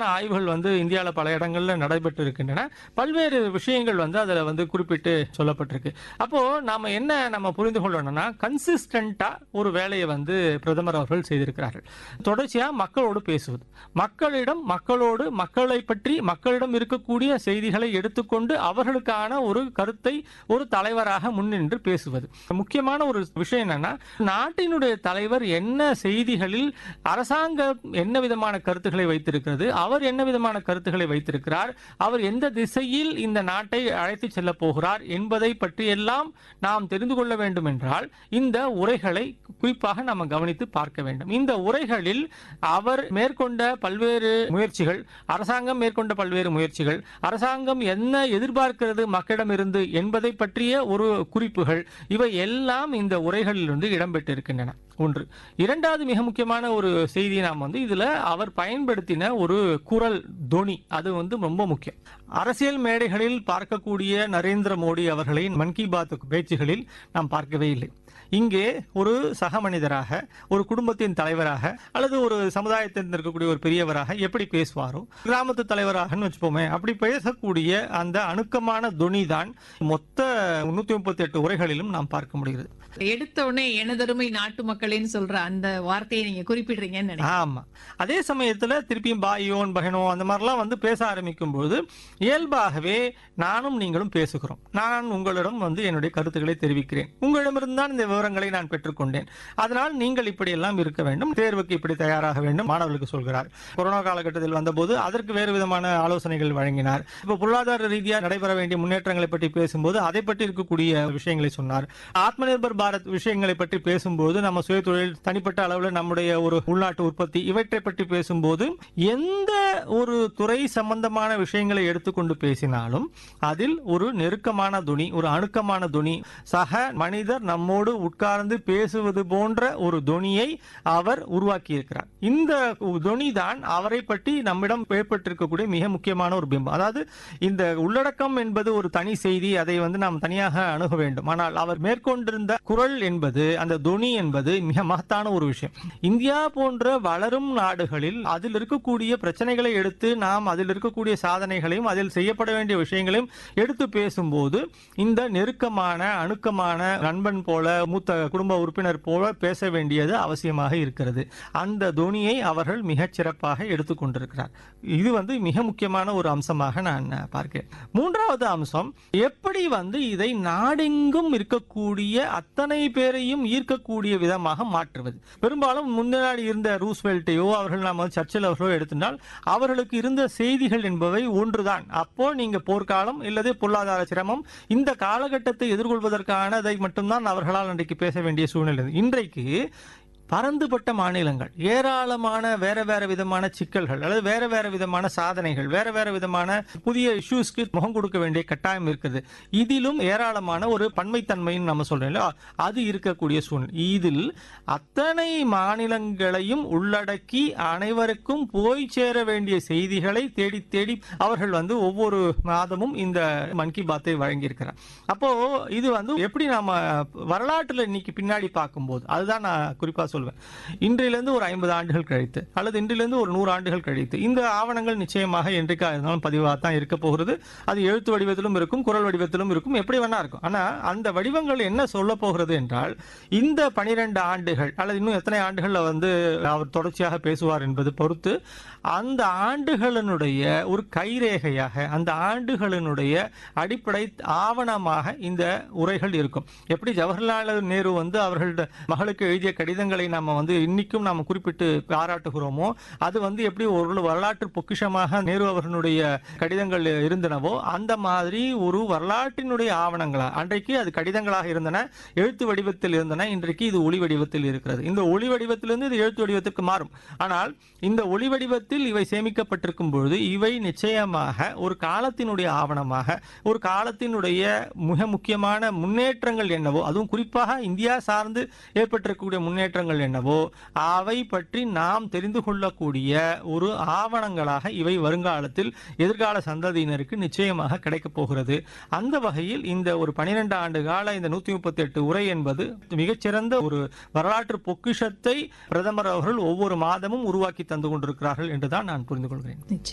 ஆய்வுகள் வந்து இந்தியாவில் பல இடங்கள்ல நடைபெற்று இருக்கின்றன பல்வேறு விஷயங்கள் வந்து அதில் வந்து குறிப்பிட்டு சொல்லப்பட்டிருக்கு அப்போ நாம என்ன நம்ம புரிந்து கொள்ளணும்னா கன்சிஸ்டண்டா ஒரு வேலையை வந்து பிரதமர் அவர்கள் செய்திருக்கிறார்கள் தொடர்ச்சியா மக்களோடு பேசுவது மக்களிடம் மக்களோடு மக்களை பற்றி மக்களிடம் இருக்கக்கூடிய செய்திகளை எடுத்துக்கொண்டு அவர்களுக்கான ஒரு கருத்தை ஒரு தலைவராக முன்னின்று பேசுவது முக்கியமான ஒரு விஷயம் என்னன்னா நாட்டினுடைய தலைவர் என்ன செய்திகளில் அரசாங்கம் என்ன விதமான கருத்துக்களை வைத்திருக்கிறது அவர் என்ன விதமான கருத்துக்களை வைத்திருக்கிறார் அவர் எந்த திசையில் இந்த நாட்டை அழைத்து செல்ல போகிறார் என்பதை பற்றியெல்லாம் நாம் தெரிந்து கொள்ள வேண்டும் என்றால் இந்த உரைகளை குறிப்பாக நாம் கவனித்து பார்க்க வேண்டும் இந்த உரைகளில் அவர் மேற்கொண்ட பல்வேறு முயற்சிகள் அரசாங்கம் மேற்கொண்ட பல்வேறு முயற்சிகள் அரசாங்கம் என்ன எதிர்பார்க்கிறது மக்களிடமிருந்து என்பதை பற்றிய ஒரு குறிப்புகள் இவை எல்லாம் இந்த உரைகளிலிருந்து இடம்பெற்றிருக்கின்றன ஒன்று இரண்டாவது மிக முக்கியமான ஒரு செய்தி நாம் வந்து இதுல அவர் பயன்படுத்தின ஒரு குரல் தொனி அது வந்து ரொம்ப முக்கியம் அரசியல் மேடைகளில் பார்க்கக்கூடிய நரேந்திர மோடி அவர்களை மன் கி பாத் பேச்சுகளில் நாம் பார்க்கவே இல்லை இங்கே ஒரு சக மனிதராக ஒரு குடும்பத்தின் தலைவராக அல்லது ஒரு சமுதாயத்தில் இருக்கக்கூடிய ஒரு பெரியவராக எப்படி பேசுவாரோ கிராமத்து தலைவராகன்னு வச்சுப்போமே அப்படி பேசக்கூடிய அந்த அணுக்கமான துணி தான் மொத்த முன்னூத்தி முப்பத்தி எட்டு உரைகளிலும் நாம் பார்க்க முடிகிறது எடுத்த உடனே எனதருமை நாட்டு மக்களின்னு சொல்ற அந்த வார்த்தையை நீங்க குறிப்பிடுறீங்கன்னு நினைக்கிறேன் ஆமா அதே சமயத்துல திருப்பியும் பாயோன் பகனோ அந்த மாதிரிலாம் வந்து பேச ஆரம்பிக்கும் போது இயல்பாகவே நானும் நீங்களும் பேசுகிறோம் நான் உங்களிடம் வந்து என்னுடைய கருத்துக்களை தெரிவிக்கிறேன் உங்களிடமிருந்து தான் இந்த விவரங்களை நான் பெற்றுக்கொண்டேன் அதனால் நீங்கள் இப்படியெல்லாம் இருக்க வேண்டும் தேர்வுக்கு இப்படி தயாராக வேண்டும் மாணவர்களுக்கு சொல்கிறார் கொரோனா காலகட்டத்தில் வந்தபோது அதற்கு வேறு விதமான ஆலோசனைகள் வழங்கினார் இப்போ பொருளாதார ரீதியாக நடைபெற வேண்டிய முன்னேற்றங்களை பற்றி பேசும்போது அதை பற்றி இருக்கக்கூடிய விஷயங்களை சொன்னார் ஆத்ம நிர்பர் பாரத் விஷயங்களை பற்றி பேசும்போது நம்ம சுயதொழில் தனிப்பட்ட அளவில் நம்முடைய ஒரு உள்நாட்டு உற்பத்தி இவற்றை பற்றி பேசும்போது எந்த ஒரு துறை சம்பந்தமான விஷயங்களை எடுத்துக்கொண்டு பேசினாலும் அதில் ஒரு நெருக்கமான துணி ஒரு அணுக்கமான துணி சக மனிதர் நம்மோடு உட்கார்ந்து பேசுவது போன்ற ஒரு துணியை அவர் உருவாக்கி இருக்கிறார் இந்த துணி தான் அவரை பற்றி நம்மிடம் ஏற்பட்டிருக்கக்கூடிய மிக முக்கியமான ஒரு பிம்பம் அதாவது இந்த உள்ளடக்கம் என்பது ஒரு தனி செய்தி அதை வந்து நாம் தனியாக அணுக வேண்டும் ஆனால் அவர் மேற்கொண்டிருந்த குரல் என்பது அந்த துணி என்பது மிக மகத்தான ஒரு விஷயம் இந்தியா போன்ற வளரும் நாடுகளில் அதில் இருக்கக்கூடிய பிரச்சனைகளை எடுத்து நாம் அதில் இருக்கக்கூடிய சாதனைகளையும் அதில் செய்யப்பட வேண்டிய விஷயங்களையும் எடுத்து பேசும்போது இந்த நெருக்கமான அணுக்கமான நண்பன் போல மூத்த குடும்ப உறுப்பினர் போல பேச வேண்டியது அவசியமாக இருக்கிறது அந்த துணியை அவர்கள் மிகச் சிறப்பாக எடுத்துக்கொண்டிருக்கிறார் இது வந்து மிக முக்கியமான ஒரு அம்சமாக நான் பார்க்கிறேன் மூன்றாவது அம்சம் எப்படி வந்து இதை நாடெங்கும் இருக்கக்கூடிய அத்தனை பேரையும் ஈர்க்கக்கூடிய விதமாக மாற்றுவது பெரும்பாலும் முன்னாடி இருந்த ரூஸ்வெல்ட்டையோ அவர்கள் நாம் வந்து சர்ச்சில் அவர்களோ எடுத்திருந்தால் அவர்களுக்கு இருந்த செய்திகள் என்பவை ஒன்றுதான் அப்போ நீங்க போர்க்காலம் இல்லது பொருளாதார சிரமம் இந்த காலகட்டத்தை எதிர்கொள்வதற்கானதை மட்டும்தான் அவர்களால் அன்றைக்கு பேச வேண்டிய சூழ்நிலை இருந்தது. இன்றைக்கு பரந்துபட்ட மாநிலங்கள் ஏராளமான வேற வேற விதமான சிக்கல்கள் அல்லது வேற வேற விதமான சாதனைகள் வேற வேற விதமான புதிய இஷ்யூஸ்க்கு முகம் கொடுக்க வேண்டிய கட்டாயம் இருக்குது இதிலும் ஏராளமான ஒரு பன்மைத்தன்மைன்னு நம்ம சொல்றோம் இல்லையா அது இருக்கக்கூடிய சூழ்நிலை இதில் அத்தனை மாநிலங்களையும் உள்ளடக்கி அனைவருக்கும் போய் சேர வேண்டிய செய்திகளை தேடி தேடி அவர்கள் வந்து ஒவ்வொரு மாதமும் இந்த மன் கி பாத்தை வழங்கியிருக்கிறார் அப்போ இது வந்து எப்படி நாம வரலாற்றுல இன்னைக்கு பின்னாடி பார்க்கும்போது அதுதான் நான் குறிப்பா சொல்வேன் இன்றிலிருந்து ஒரு ஐம்பது ஆண்டுகள் கழித்து அல்லது இன்றிலிருந்து ஒரு நூறு ஆண்டுகள் கழித்து இந்த ஆவணங்கள் நிச்சயமாக என்றைக்கா இருந்தாலும் பதிவாக தான் இருக்க போகிறது அது எழுத்து வடிவத்திலும் இருக்கும் குரல் வடிவத்திலும் இருக்கும் எப்படி வேணா இருக்கும் ஆனா அந்த வடிவங்கள் என்ன சொல்ல போகிறது என்றால் இந்த பனிரெண்டு ஆண்டுகள் அல்லது இன்னும் எத்தனை ஆண்டுகள்ல வந்து அவர் தொடர்ச்சியாக பேசுவார் என்பது பொறுத்து அந்த ஆண்டுகளினுடைய ஒரு கைரேகையாக அந்த ஆண்டுகளினுடைய அடிப்படை ஆவணமாக இந்த உரைகள் இருக்கும் எப்படி ஜவஹர்லால் நேரு வந்து அவர்களோட மகளுக்கு எழுதிய கடிதங்களை நாம வந்து இன்னைக்கும் நாம குறிப்பிட்டு பாராட்டுகிறோமோ அது வந்து எப்படி ஒரு வரலாற்று பொக்கிஷமாக நேரு அவர்களுடைய கடிதங்கள் இருந்தனவோ அந்த மாதிரி ஒரு வரலாற்றினுடைய ஆவணங்களா அன்றைக்கு அது கடிதங்களாக இருந்தன எழுத்து வடிவத்தில் இருந்தன இன்றைக்கு இது ஒளி வடிவத்தில் இருக்கிறது இந்த ஒளி வடிவத்திலிருந்து இது எழுத்து வடிவத்திற்கு மாறும் ஆனால் இந்த ஒளி வடிவத்தில் இவை சேமிக்கப்பட்டிருக்கும் பொழுது இவை நிச்சயமாக ஒரு காலத்தினுடைய ஆவணமாக ஒரு காலத்தினுடைய மிக முக்கியமான முன்னேற்றங்கள் என்னவோ அதுவும் குறிப்பாக இந்தியா சார்ந்து ஏற்பட்டிருக்கக்கூடிய முன்னேற்றங்கள் என்னவோ அவை பற்றி நாம் தெரிந்து கொள்ளக்கூடிய ஒரு ஆவணங்களாக இவை வருங்காலத்தில் எதிர்கால சந்ததியினருக்கு நிச்சயமாக கிடைக்கப் போகிறது அந்த வகையில் இந்த ஒரு பனிரெண்டு ஆண்டு கால இந்த நூத்தி முப்பத்தி எட்டு உரை என்பது மிகச்சிறந்த ஒரு வரலாற்று பொக்கிஷத்தை பிரதமர் அவர்கள் ஒவ்வொரு மாதமும் உருவாக்கி தந்து கொண்டிருக்கிறார்கள் என்றுதான் நான் புரிந்து கொள்கிறேன் நிச்சயம்